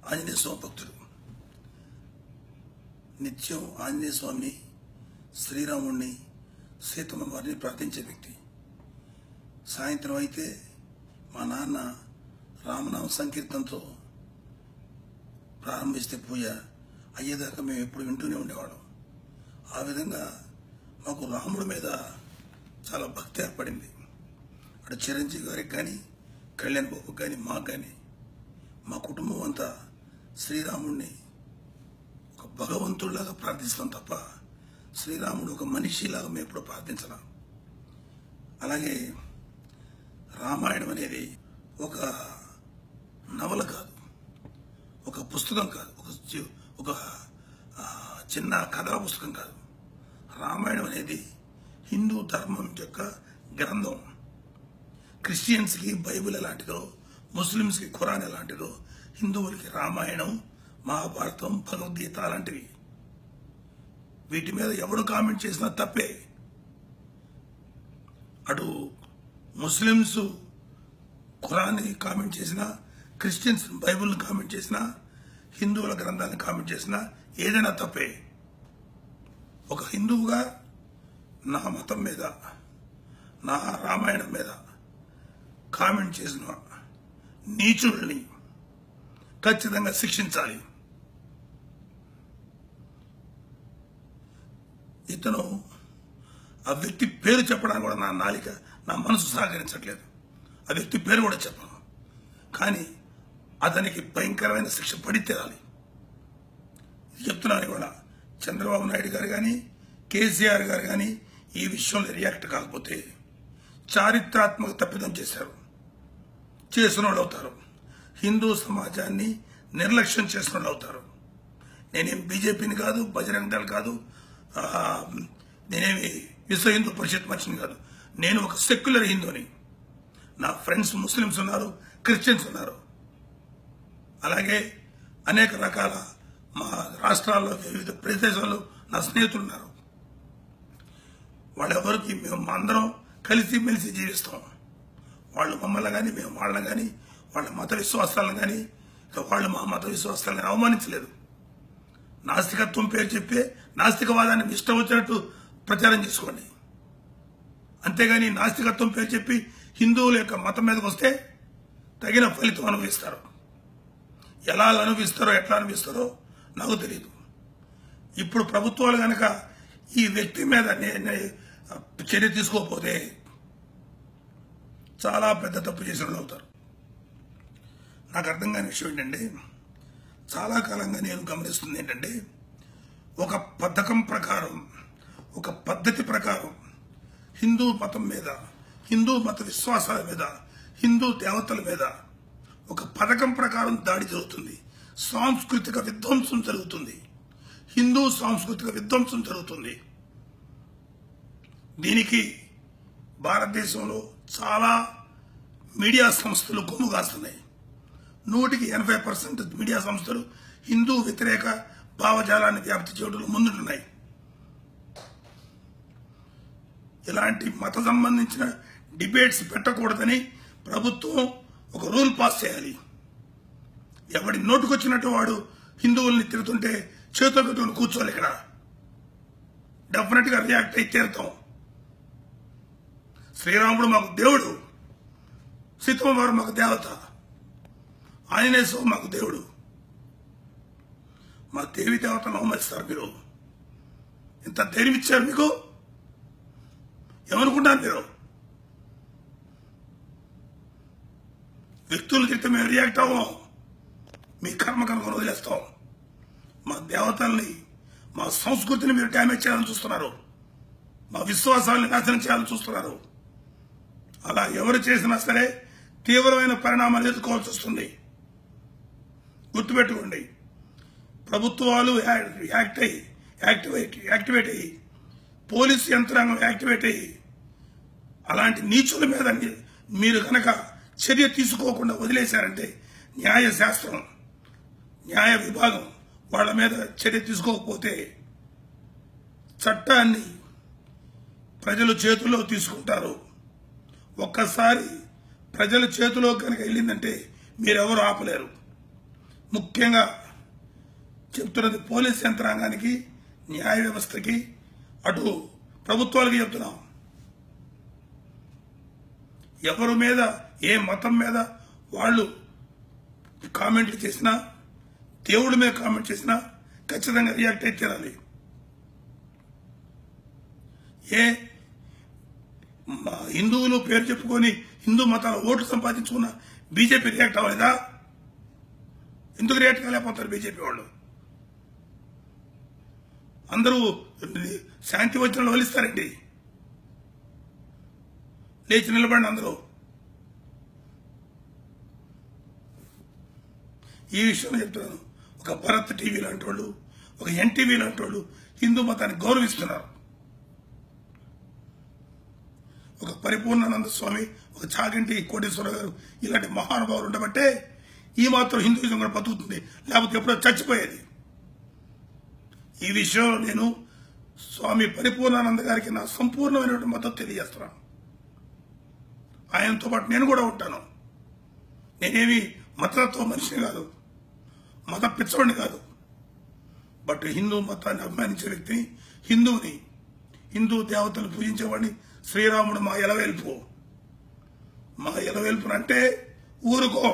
ఆంజనేయ స్వామి భక్తుడు నిత్యం ఆంజనేయ స్వామిని శ్రీరాముణ్ణి సీతమ్మ వారిని ప్రార్థించే వ్యక్తి సాయంత్రం అయితే మా నాన్న రామనామ సంకీర్తనతో ప్రారంభిస్తే పూజ అయ్యేదాకా మేము ఎప్పుడు వింటూనే ఉండేవాళ్ళం ఆ విధంగా మాకు రాముడి మీద చాలా భక్తి ఏర్పడింది అటు చిరంజీవి గారికి కానీ కళ్యాణ్ బాబుకి కానీ మాకు కానీ మా కుటుంబం అంతా శ్రీరాముడిని ఒక భగవంతుడిలాగా ప్రార్థిస్తాం తప్ప శ్రీరాముడు ఒక మనిషిలాగా మేము ఎప్పుడు ప్రార్థించలేం అలాగే రామాయణం అనేది ఒక నవల కాదు ఒక పుస్తకం కాదు ఒక చి- ఒక ఆ, చిన్న కథా పుస్తకం కాదు రామాయణం అనేది హిందూ ధర్మం యొక్క గ్రంథం క్రిస్టియన్స్కి బైబిల్ ఎలాంటిదో ముస్లిమ్స్కి ఖురాన్ ఎలాంటిదో హిందువులకి రామాయణం మహాభారతం భగవద్గీత అలాంటివి వీటి మీద ఎవడు కామెంట్ చేసినా తప్పే అటు ముస్లిమ్స్ ఖురాన్ని కామెంట్ చేసినా క్రిస్టియన్స్ బైబిల్ని కామెంట్ చేసినా హిందువుల గ్రంథాన్ని కామెంట్ చేసినా ఏదైనా తప్పే ఒక హిందువుగా నా మతం మీద నా రామాయణం మీద కామెంట్ చేసిన నీచుల్ని ఖచ్చితంగా శిక్షించాలి ఇతను ఆ వ్యక్తి పేరు చెప్పడానికి కూడా నా నాలిక నా మనసు సహకరించట్లేదు ఆ వ్యక్తి పేరు కూడా చెప్పను కానీ అతనికి భయంకరమైన శిక్ష పడి తీరాలి ఇది చెప్తున్నాను కూడా చంద్రబాబు నాయుడు గారు కానీ కేసీఆర్ గారు కానీ ఈ విషయంలో రియాక్ట్ కాకపోతే చారిత్రాత్మక తప్పిదం చేశారు చేసిన వాళ్ళు అవుతారు హిందూ సమాజాన్ని నిర్లక్ష్యం చేసిన వాళ్ళు అవుతారు నేనేం బీజేపీని కాదు బజరంగ దళ్ కాదు ఆ, నేనేమి విశ్వ హిందూ పరిషత్ మనిషిని కాదు నేను ఒక సెక్యులర్ హిందూని నా ఫ్రెండ్స్ ముస్లిమ్స్ ఉన్నారు క్రిస్టియన్స్ ఉన్నారు అలాగే అనేక రకాల మా రాష్ట్రాల్లో వివిధ ప్రదేశాల్లో నా స్నేహితులు ఉన్నారు వాళ్ళెవరికి మేము అందరం కలిసి మెలిసి జీవిస్తాం వాళ్ళు మమ్మల్ని కానీ మేము వాళ్ళని కానీ వాళ్ళ మత విశ్వాసాలను కానీ వాళ్ళు మా మత విశ్వాసాలను కానీ అవమానించలేదు నాస్తికత్వం పేరు చెప్పే నాస్తికవాదాన్ని మీ ఇష్టం వచ్చినట్టు ప్రచారం చేసుకోండి అంతేగాని నాస్తికత్వం పేరు చెప్పి హిందువుల యొక్క మతం మీదకి వస్తే తగిన ఫలితం అనుభవిస్తారు ఎలా అనుభవిస్తారో ఎట్లా అనుభవిస్తారో నాకు తెలియదు ఇప్పుడు ప్రభుత్వాలు కనుక ఈ వ్యక్తి మీద నే- నే- చర్య తీసుకోకపోతే చాలా పెద్ద తప్పు చేసిన వాళ్ళు అవుతారు నాకు అర్థం కాని విషయం ఏంటంటే చాలా కాలంగా నేను గమనిస్తుంది ఏంటంటే ఒక పథకం ప్రకారం ఒక పద్ధతి ప్రకారం హిందూ మతం మీద హిందూ మత విశ్వాసాల మీద హిందూ దేవతల మీద ఒక పథకం ప్రకారం దాడి జరుగుతుంది సాంస్కృతిక విధ్వంసం జరుగుతుంది హిందూ సాంస్కృతిక విధ్వంసం జరుగుతుంది దీనికి భారతదేశంలో చాలా మీడియా సంస్థలు కొమ్ము కాస్తున్నాయి నూటికి ఎనభై పర్సెంట్ మీడియా సంస్థలు హిందూ వ్యతిరేక భావజాలాన్ని వ్యాప్తి చేయడంలో ముందుంటున్నాయి ఇలాంటి మత సంబంధించిన డిబేట్స్ పెట్టకూడదని ప్రభుత్వం ఒక రూల్ పాస్ చేయాలి ఎవడి నోటుకొచ్చినట్టు వాడు హిందువుల్ని తిరుగుతుంటే చేతులు పెట్టుకుని కూర్చోవాలి ఇక్కడ డెఫినెట్ గా రియాక్ట్ అయి తీరుతాం శ్రీరాముడు మాకు దేవుడు సీతమ్మ వారు మాకు దేవత ఆంజనేయ స్వామి మాకు దేవుడు మా దేవి దేవతను అవమరిస్తారు మీరు ఇంత ధైర్యం ఇచ్చారు మీకు ఏమనుకుంటారు మీరు వ్యక్తులు చెప్తే మేము రియాక్ట్ అవ్వం మీ కర్మ కనుక వదిలేస్తాం మా దేవతల్ని మా సంస్కృతిని మీరు డ్యామేజ్ చేయాలని చూస్తున్నారు మా విశ్వాసాలను నాశనం చేయాలని చూస్తున్నారు అలా ఎవరు చేసినా సరే తీవ్రమైన పరిణామాలు ఎదుర్కోవాల్సి వస్తుంది గుర్తుపెట్టుకోండి ప్రభుత్వాలు యా- యాక్ట్ అయ్యి యాక్టివేట్ యాక్టివేట్ అయ్యి పోలీస్ యంత్రాంగం యాక్టివేట్ అయ్యి అలాంటి నీచుల మీద మీ- మీరు కనుక చర్య తీసుకోకుండా వదిలేశారంటే న్యాయ శాస్త్రం న్యాయ విభాగం వాళ్ళ మీద చర్య తీసుకోకపోతే చట్టాన్ని ప్రజలు చేతుల్లో తీసుకుంటారు ఒక్కసారి ప్రజల చేతిలో కనుక వెళ్ళిందంటే మీరెవరు ఆపలేరు ముఖ్యంగా చెప్తున్నది పోలీస్ యంత్రాంగానికి న్యాయ వ్యవస్థకి అటు ప్రభుత్వాలకి చెప్తున్నాం ఎవరి మీద ఏ మతం మీద వాళ్ళు కామెంట్లు చేసినా దేవుడి మీద కామెంట్ చేసినా ఖచ్చితంగా రియాక్ట్ అయితే తీరాలి ఏ మా హిందువులు పేరు చెప్పుకొని హిందూ మతాల ఓట్లు సంపాదించుకున్న బీజేపీ రియాక్ట్ అవ్వలేదా ఎందుకు రియాక్ట్ కాలేకపోతారు బీజేపీ వాళ్ళు అందరూ శాంతి వచనాలు వలిస్తారండి లేచి నిలబడి అందరూ ఈ విషయంలో చెప్తున్నాను ఒక భరత్ టీవీ లాంటి వాళ్ళు ఒక ఎన్టీవీ లాంటి వాళ్ళు హిందూ మతాన్ని గౌరవిస్తున్నారు ఒక పరిపూర్ణానంద స్వామి ఒక చాగంటి కోటేశ్వర గారు ఇలాంటి మహానుభావులు ఉండబట్టే ఈ మాత్రం హిందూయిజం కూడా బతుకుతుంది లేకపోతే ఎప్పుడో చచ్చిపోయేది ఈ విషయంలో నేను స్వామి పరిపూర్ణానంద గారికి నా సంపూర్ణమైనటువంటి మద్దతు తెలియజేస్తున్నాను ఆయనతో పాటు నేను కూడా ఉంటాను నేనేమి మతతత్వ మనిషిని కాదు మత పిచ్చవాడిని కాదు బట్ హిందూ మతాన్ని అభిమానించే వ్యక్తిని హిందువుని హిందూ దేవతలు పూజించేవాడిని శ్రీరాముడు మా ఎలవేల్పు మా ఎలవేల్పును అంటే ఊరుకో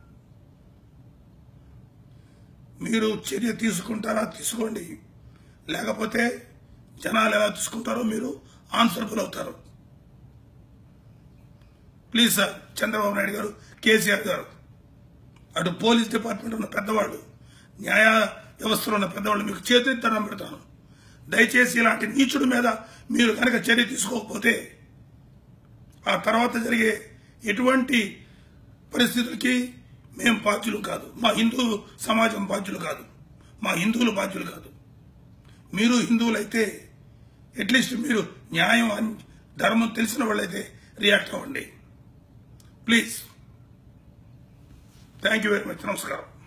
మీరు చర్య తీసుకుంటారా తీసుకోండి లేకపోతే జనాలు ఎలా తీసుకుంటారో మీరు ఆన్సరబుల్ అవుతారు ప్లీజ్ సార్ చంద్రబాబు నాయుడు గారు కేసీఆర్ గారు అటు పోలీస్ డిపార్ట్మెంట్ ఉన్న పెద్దవాళ్ళు న్యాయ వ్యవస్థలో ఉన్న పెద్దవాళ్ళు మీకు చేతి దండం పెడతాను దయచేసి ఇలాంటి నీచుడి మీద మీరు కనుక చర్య తీసుకోకపోతే ఆ తర్వాత జరిగే ఎటువంటి పరిస్థితులకి మేము బాధ్యులు కాదు మా హిందూ సమాజం బాధ్యులు కాదు మా హిందువులు బాధ్యులు కాదు మీరు హిందువులైతే అట్లీస్ట్ మీరు న్యాయం అని ధర్మం తెలిసిన వాళ్ళైతే రియాక్ట్ అవ్వండి please thank you very much నమస్కారం